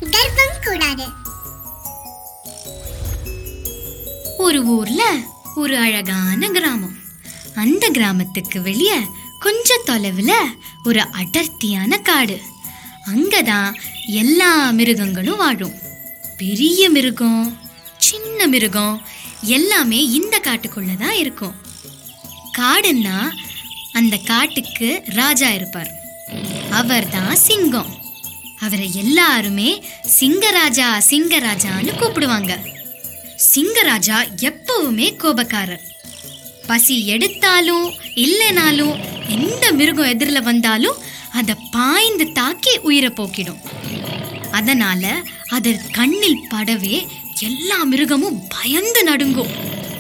கர்ப்பம் கூடாது ஒரு ஊர்ல ஒரு அழகான கிராமம் அந்த கிராமத்துக்கு வெளியே கொஞ்ச தொலைவில் ஒரு அடர்த்தியான காடு அங்கதான் எல்லா மிருகங்களும் வாழும் பெரிய மிருகம் சின்ன மிருகம் எல்லாமே இந்த காட்டுக்குள்ள தான் இருக்கும் காடுன்னா அந்த காட்டுக்கு ராஜா இருப்பார் அவர்தான் சிங்கம் அவரை எல்லாருமே சிங்கராஜா சிங்கராஜான்னு கூப்பிடுவாங்க சிங்கராஜா எப்பவுமே கோபக்காரர் பசி எடுத்தாலும் இல்லைனாலும் எந்த மிருகம் எதிரில் வந்தாலும் அதை பாய்ந்து தாக்கி உயிரை போக்கிடும் அதனால அது கண்ணில் படவே எல்லா மிருகமும் பயந்து நடுங்கும்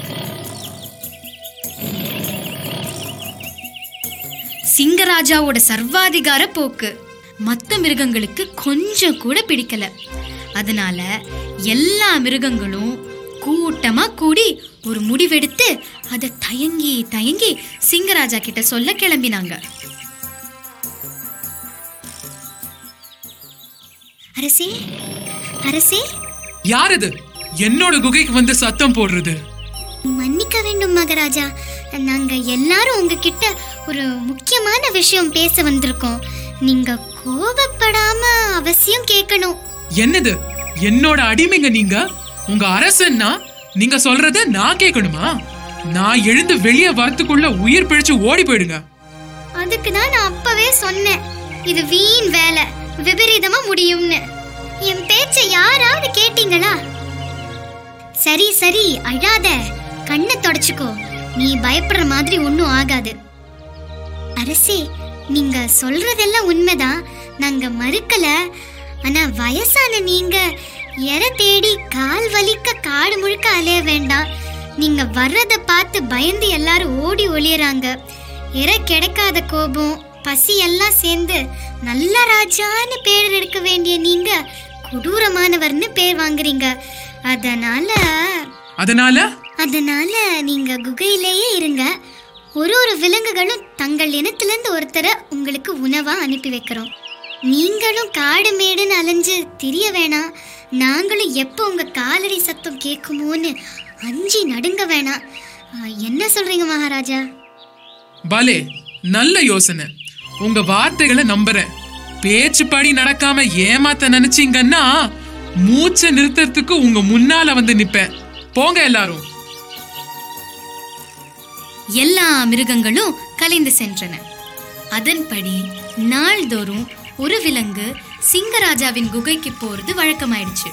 சிங்கராஜாவோட சர்வாதிகார போக்கு மற்ற மிருகங்களுக்கு கொஞ்சம் கூட பிடிக்கல அதனால எல்லா மிருகங்களும் கூட்டமா கூடி ஒரு முடிவெடுத்து அதை தயங்கி தயங்கி சிங்கராஜா கிட்ட சொல்ல கிளம்பினாங்க அரசே அரசே யார் இது என்னோட குகைக்கு வந்து சத்தம் போடுறது மன்னிக்க வேண்டும் மகாராஜா நாங்க எல்லாரும் உங்ககிட்ட ஒரு முக்கியமான விஷயம் பேச வந்திருக்கோம் நீங்க கோபப்படாம அவசியம் கேட்கணும் என்னது என்னோட அடிமைங்க நீங்க உங்க அரசன்னா நீங்க சொல்றத நான் கேட்கணுமா நான் எழுந்து வெளியே வரத்துக்குள்ள உயிர் பிழைச்சு ஓடி போயிடுங்க அதுக்கு தான் நான் அப்பவே சொன்னேன் இது வீண் வேலை விபரீதமா முடியும்னு என் பேச்சை யாராவது கேட்டீங்களா சரி சரி அழாத கண்ணை தொடச்சுக்கோ நீ பயப்படுற மாதிரி ஒன்றும் ஆகாது அரசே நீங்க சொல்றதெல்லாம் உண்மைதான் நாங்க மறுக்கல ஆனா வயசான நீங்க எர தேடி கால் வலிக்க காடு முழுக்க அலைய வேண்டாம் நீங்க வர்றத பார்த்து பயந்து எல்லாரும் ஓடி ஒளியறாங்க எர கிடைக்காத கோபம் பசி எல்லாம் சேர்ந்து நல்ல ராஜான்னு பேர் எடுக்க வேண்டிய நீங்க கொடூரமானவர்னு பேர் வாங்குறீங்க அதனால அதனால அதனால நீங்க குகையிலேயே இருங்க ஒரு ஒரு விலங்குகளும் தங்கள் இனத்திலிருந்து ஒருத்தரை உங்களுக்கு உணவா அனுப்பி வைக்கிறோம் நீங்களும் காடு மேடுன்னு அலைஞ்சு திரிய வேணாம் நாங்களும் எப்போ உங்க காலடி சத்தம் கேட்குமோன்னு அஞ்சி நடுங்க வேணாம் ஆ, என்ன சொல்றீங்க மகாராஜா பலே நல்ல யோசனை உங்க வார்த்தைகளை நம்புறேன் பேச்சுப்படி நடக்காம ஏமாத்த நினைச்சீங்கன்னா மூச்சை நிறுத்தறதுக்கு உங்க முன்னால வந்து நிப்பேன் போங்க எல்லாரும் எல்லா மிருகங்களும் கலைந்து சென்றன அதன்படி நாள்தோறும் ஒரு விலங்கு சிங்கராஜாவின் குகைக்கு போறது வழக்கமாயிடுச்சு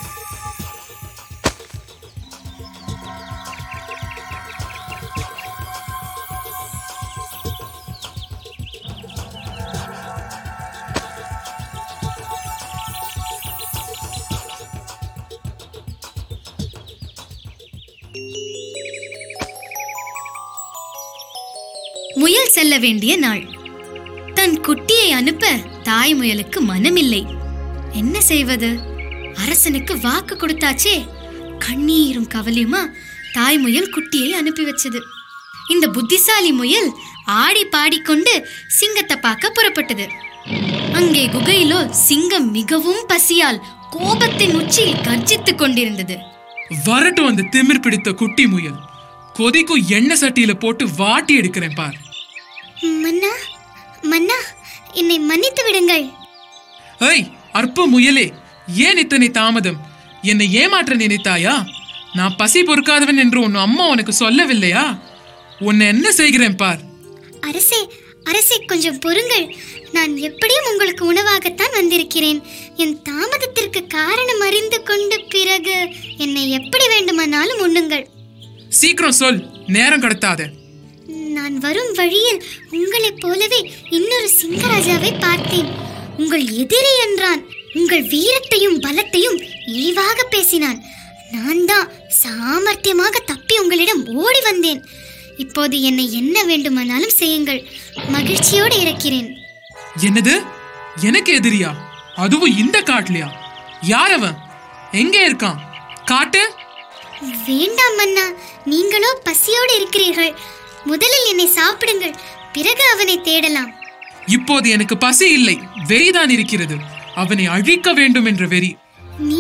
முயல் செல்ல வேண்டிய நாள் தன் குட்டியை அனுப்ப தாய் முயலுக்கு மனமில்லை என்ன செய்வது அரசனுக்கு வாக்கு கொடுத்தாச்சே கண்ணீரும் கவலையுமா தாய் முயல் குட்டியை அனுப்பி வச்சது இந்த புத்திசாலி முயல் ஆடி பாடிக்கொண்டு சிங்கத்தை பார்க்க புறப்பட்டது அங்கே குகையிலோ சிங்கம் மிகவும் பசியால் கோபத்தின் உச்சியில் கர்ஜித்துக் கொண்டிருந்தது வரட்டும் அந்த திமிர் பிடித்த குட்டி முயல் கொதிக்கும் எண்ணெய் சட்டியில போட்டு வாட்டி எடுக்கிறேன் பார் மன்னா மன்னா என்னை மன்னித்து விடுங்கள் ஏய் அற்ப முயலே ஏன் இத்தனை தாமதம் என்னை ஏமாற்ற நினைத்தாயா நான் பசி பொறுக்காதவன் என்று உன் அம்மா உனக்கு சொல்லவில்லையா உன்னை என்ன செய்கிறேன் பார் அரசே அரசே கொஞ்சம் பொறுங்கள் நான் எப்படியும் உங்களுக்கு உணவாகத்தான் வந்திருக்கிறேன் என் தாமதத்திற்கு காரணம் அறிந்து கொண்ட பிறகு என்னை எப்படி வேண்டுமானாலும் உண்ணுங்கள் சீக்கிரம் சொல் நேரம் கடத்தாத நான் வரும் வழியில் உங்களைப் போலவே இன்னொரு சிங்கராஜாவை பார்த்தேன் உங்கள் எதிரி என்றான் உங்கள் வீரத்தையும் பலத்தையும் இழிவாக பேசினான் நான் தான் சாமர்த்தியமாக தப்பி உங்களிடம் ஓடி வந்தேன் இப்போது என்னை என்ன வேண்டுமானாலும் செய்யுங்கள் மகிழ்ச்சியோடு இருக்கிறேன் என்னது எனக்கு எதிரியா அதுவும் இந்த காட்டுலயா யார் அவன் எங்க இருக்கான் காட்டு வேண்டாம் மன்னா நீங்களோ பசியோடு இருக்கிறீர்கள் முதலில் என்னை சாப்பிடுங்கள் பிறகு அவனை தேடலாம் இப்போது எனக்கு பசி இல்லை வெறிதான் இருக்கிறது அவனை அழிக்க வேண்டும் என்ற வெறி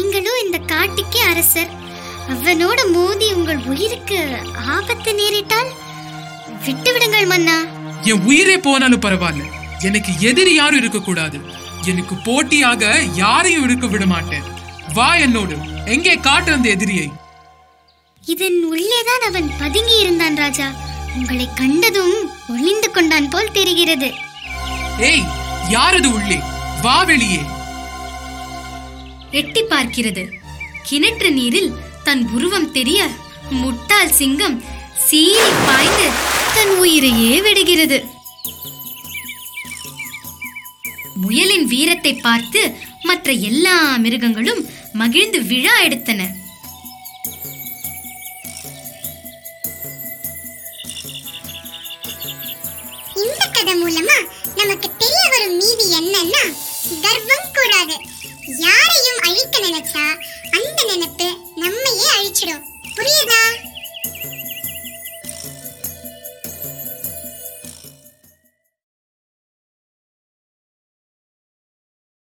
காட்டுக்கே அரசர் அவனோட மோதி உங்கள் உயிருக்கு ஆபத்து நேரிட்டால் விட்டு விடுங்கள் மன்னா என் உயிரே போனாலும் பரவாயில்ல எனக்கு எதிரி யாரும் இருக்க கூடாது எனக்கு போட்டியாக யாரையும் இருக்க விட மாட்டேன் வா என்னோடு எங்கே காட்டு அந்த எதிரியை இதன் உள்ளேதான் அவன் பதுங்கி இருந்தான் ராஜா உங்களை கண்டதும் ஒளிந்து கொண்டான் போல் தெரிகிறது ஏய் யாரது உள்ளே வா வெளியே எட்டி பார்க்கிறது கிணற்று நீரில் தன் உருவம் தெரிய முட்டாள் சிங்கம் சீறி பாய்ந்து தன் உயிரையே விடுகிறது முயலின் வீரத்தை பார்த்து மற்ற எல்லா மிருகங்களும் மகிழ்ந்து விழா எடுத்தன இந்த கதை மூலமா நமக்கு தெரிய வரும் நீதி என்னன்னா கர்வம் கூடாது யாரையும் அழிக்க நினைச்சா அந்த நினைப்பு நம்மையே அழிச்சிடும் புரியுதா